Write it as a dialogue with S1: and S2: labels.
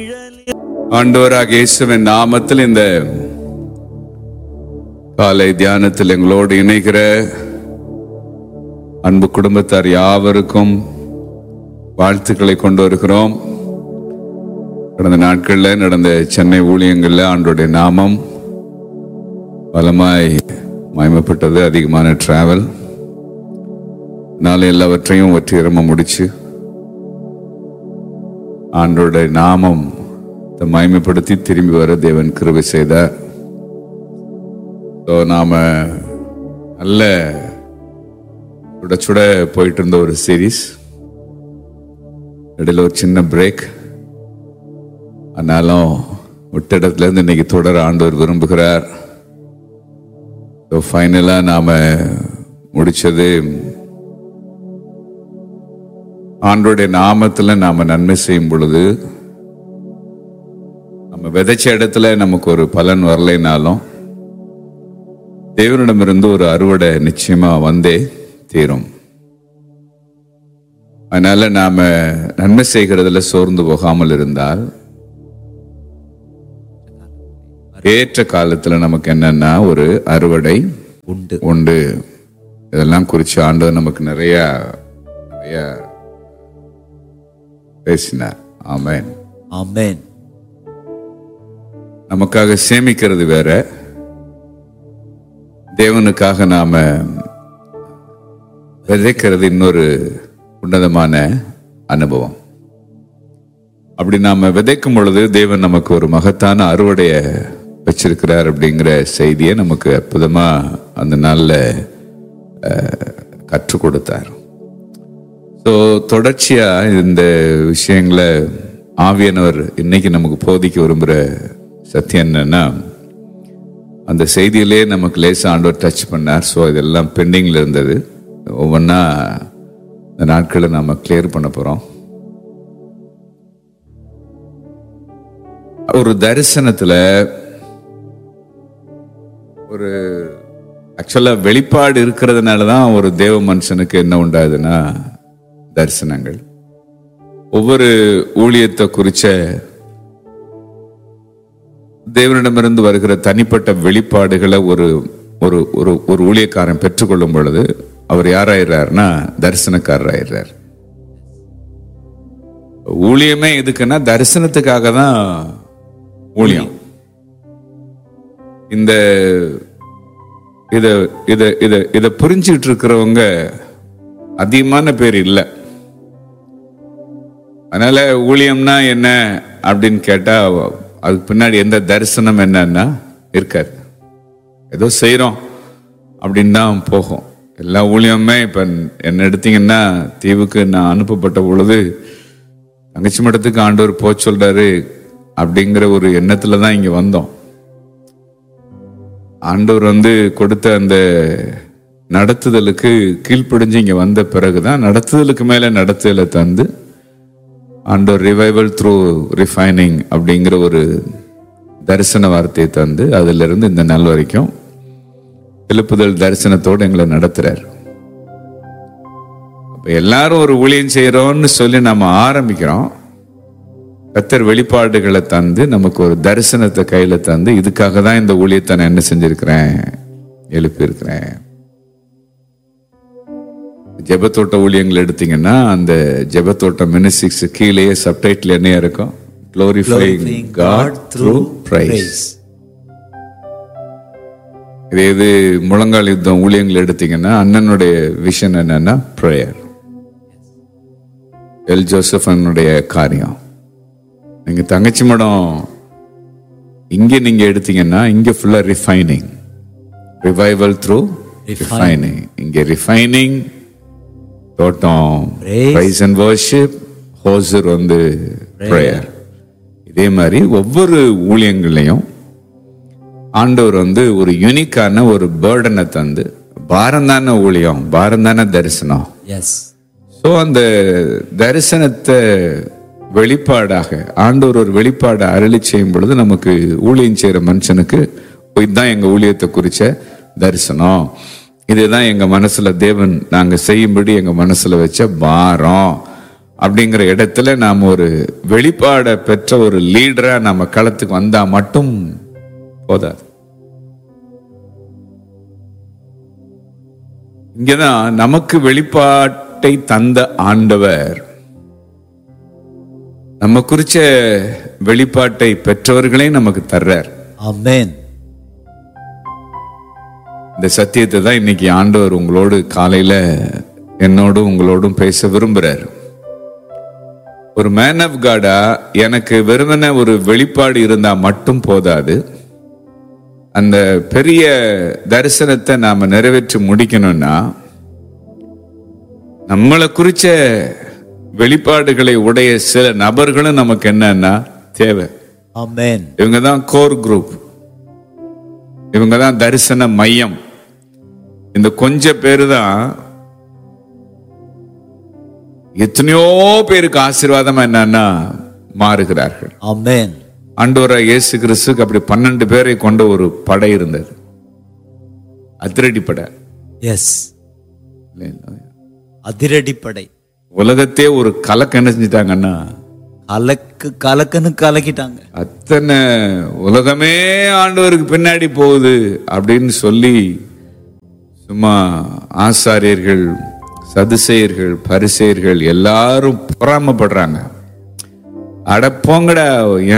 S1: ஆண்டவராக இயேசுவின் நாமத்தில் இந்த காலை தியானத்தில் எங்களோடு இணைகிற அன்பு குடும்பத்தார் யாவருக்கும் வாழ்த்துக்களை கொண்டு வருகிறோம் கடந்த நாட்களில் நடந்த சென்னை ஊழியங்களில் ஆண்டோடைய நாமம் பலமாய் மயமப்பட்டது அதிகமான டிராவல் நாளை எல்லாவற்றையும் வெற்றிகரமாக முடிச்சு ஆண்டோட நாமம் த மகிமைப்படுத்தி திரும்பி வர தேவன் கிருபை செய்தார் ஸோ நாம நல்ல சுட சுட போயிட்டு இருந்த ஒரு சீரீஸ் இடையில ஒரு சின்ன பிரேக் ஆனாலும் விட்ட இடத்துல இருந்து இன்னைக்கு தொடர ஆண்டவர் விரும்புகிறார் ஸோ ஃபைனலாக நாம் முடிச்சது ஆண்டோடைய நாமத்தில் நாம் நன்மை செய்யும் பொழுது நம்ம விதைச்ச இடத்துல நமக்கு ஒரு பலன் வரலைனாலும் தேவனிடமிருந்து ஒரு அறுவடை நிச்சயமா வந்தே தீரும் அதனால நாம நன்மை செய்கிறதுல சோர்ந்து போகாமல் இருந்தால் ஏற்ற காலத்துல நமக்கு என்னன்னா ஒரு அறுவடை
S2: உண்டு
S1: உண்டு இதெல்லாம் குறித்து ஆண்டவர் நமக்கு நிறைய நிறைய பேசினார் ஆமென்
S2: ஆமென்
S1: நமக்காக சேமிக்கிறது வேற தேவனுக்காக நாம விதைக்கிறது இன்னொரு உன்னதமான அனுபவம் அப்படி நாம விதைக்கும் பொழுது தேவன் நமக்கு ஒரு மகத்தான அறுவடைய வச்சிருக்கிறார் அப்படிங்கிற செய்தியை நமக்கு அற்புதமா அந்த நாள்ல அஹ், கற்றுக் கொடுத்தார் ஸோ தொடர்ச்சியா இந்த விஷயங்களை ஆவியானவர் இன்னைக்கு நமக்கு போதிக்க விரும்புகிற சத்தியம் என்னன்னா அந்த செய்தியிலே நமக்கு லேசா ஆண்டவர் டச் பண்ணார் ஸோ இதெல்லாம் பெண்டிங்கில் இருந்தது ஒவ்வொன்றா இந்த நாட்களை நாம கிளியர் பண்ண போகிறோம் ஒரு தரிசனத்தில் ஒரு ஆக்சுவலாக வெளிப்பாடு இருக்கிறதுனால தான் ஒரு தேவ மனுஷனுக்கு என்ன உண்டாதுன்னா தரிசனங்கள் ஒவ்வொரு ஊழியத்தை குறிச்ச தேவனிடமிருந்து வருகிற தனிப்பட்ட வெளிப்பாடுகளை ஒரு ஒரு ஒரு ஒரு ஊழியக்காரன் பெற்றுக்கொள்ளும் பொழுது அவர் யாராயிடுறாருன்னா தரிசனக்காரர் ஆயிடுறார் ஊழியமே எதுக்குன்னா தரிசனத்துக்காக தான் ஊழியம் இந்த இத இத இத இத புரிஞ்சுட்டு இருக்கிறவங்க அதிகமான பேர் இல்லை அதனால ஊழியம்னா என்ன அப்படின்னு கேட்டா அதுக்கு பின்னாடி எந்த தரிசனம் என்னன்னா இருக்காது ஏதோ செய்றோம் அப்படின்னு தான் போகும் எல்லா ஊழியமுமே இப்ப என்ன எடுத்தீங்கன்னா தீவுக்கு நான் அனுப்பப்பட்ட பொழுது தங்கச்சி மடத்துக்கு ஆண்டவர் போக சொல்றாரு அப்படிங்கிற ஒரு எண்ணத்துல தான் இங்க வந்தோம் ஆண்டவர் வந்து கொடுத்த அந்த நடத்துதலுக்கு கீழ்ப்படிஞ்சு இங்க வந்த பிறகுதான் நடத்துதலுக்கு மேல நடத்துதலை தந்து ஆண்டவர் ரிவைவல் த்ரூ ரிஃபைனிங் அப்படிங்கிற ஒரு தரிசன வார்த்தையை தந்து அதுல இருந்து இந்த நாள் வரைக்கும் எழுப்புதல் தரிசனத்தோடு எங்களை நடத்துறார் அப்ப எல்லாரும் ஒரு ஊழியம் செய்யறோம்னு சொல்லி நம்ம ஆரம்பிக்கிறோம் கத்தர் வெளிப்பாடுகளை தந்து நமக்கு ஒரு தரிசனத்தை கையில தந்து இதுக்காக தான் இந்த ஊழியத்தை நான் என்ன செஞ்சிருக்கிறேன் எழுப்பியிருக்கிறேன் ஜெபத்தோட்ட ஊழியங்கள் எடுத்தீங்கன்னா அந்த ஜெபத்தோட்ட மினிஸ்டிக்ஸ் கீழேயே சப்டைட்டில் என்ன இருக்கும் glorifying God through praise இதே இது முழங்கால் யுத்தம் ஊழியங்கள் எடுத்தீங்கன்னா அண்ணனுடைய விஷன் என்னன்னா ப்ரேயர் எல் ஜோசஃபனுடைய காரியம் நீங்க தங்கச்சி மடம் இங்க நீங்க எடுத்தீங்கன்னா இங்க ஃபுல்லா ரிஃபைனிங் ரிவைவல் த்ரூ ரிஃபைனிங் இங்க ரிஃபைனிங் தோட்டம்
S2: Praise.
S1: Praise and worship Hosur வந்து ப்ரேயர் இதே மாதிரி ஒவ்வொரு ஊழியங்களையும் ஆண்டவர் வந்து ஒரு யூனிக்கான ஒரு பேர்டனை தந்து பாரம் தானே ஊழியம் பாரம் தானே தரிசனம்
S2: எஸ்
S1: ஸோ அந்த தரிசனத்தை வெளிப்பாடாக ஆண்டவர் ஒரு வெளிப்பாடை அருளி செய்யும் பொழுது நமக்கு ஊழியம் செய்யற மனுஷனுக்கு இதுதான் எங்க ஊழியத்தை குறிச்ச தரிசனம் இதுதான் எங்க மனசுல தேவன் நாங்க செய்யும்படி எங்க மனசுல வச்ச பாரம் அப்படிங்கிற இடத்துல நாம் ஒரு வெளிப்பாட பெற்ற ஒரு லீடரா நம்ம களத்துக்கு வந்தா மட்டும் போதாது இங்கதான் நமக்கு வெளிப்பாட்டை தந்த ஆண்டவர் நம்ம குறிச்ச வெளிப்பாட்டை பெற்றவர்களே நமக்கு தர்றார்
S2: ஆமென்
S1: இந்த சத்தியத்தை தான் இன்னைக்கு ஆண்டவர் உங்களோடு காலையில என்னோடும் உங்களோடும் பேச விரும்புறார் ஒரு மேன் ஆஃப் காடா எனக்கு வெறுமனே ஒரு வெளிப்பாடு இருந்தா மட்டும் போதாது அந்த பெரிய தரிசனத்தை நாம நிறைவேற்றி முடிக்கணும்னா நம்மளை குறிச்ச வெளிப்பாடுகளை உடைய சில நபர்களும் நமக்கு என்னன்னா தேவை
S2: ஆமென்
S1: இவங்க தான் கோர் குரூப் இவங்க தான் தரிசன மையம் இந்த கொஞ்ச பேரு தான் எத்தனையோ பேருக்கு ஆசீர்வாதமா என்னன்னா மாறுகிறார்கள்
S2: ஆமென்
S1: ஆண்டவரா இயேசு கிறிஸ்துக்கு அப்படி பன்னெண்டு பேரை கொண்ட ஒரு படை இருந்தது அதிரடி படை
S2: எஸ் அதிரடிப்படை
S1: உலகத்தே ஒரு கலக்க என்ன செஞ்சிட்டாங்கன்னா
S2: கலக்கு கலக்குன்னு கலக்கிட்டாங்க
S1: அத்தனை உலகமே ஆண்டவருக்கு பின்னாடி போகுது அப்படின்னு சொல்லி சும்மா ஆசாரியர்கள் சதுசேயர்கள் பரிசேயர்கள் எல்லாரும் பொறாமப்படுறாங்க அட போங்கடா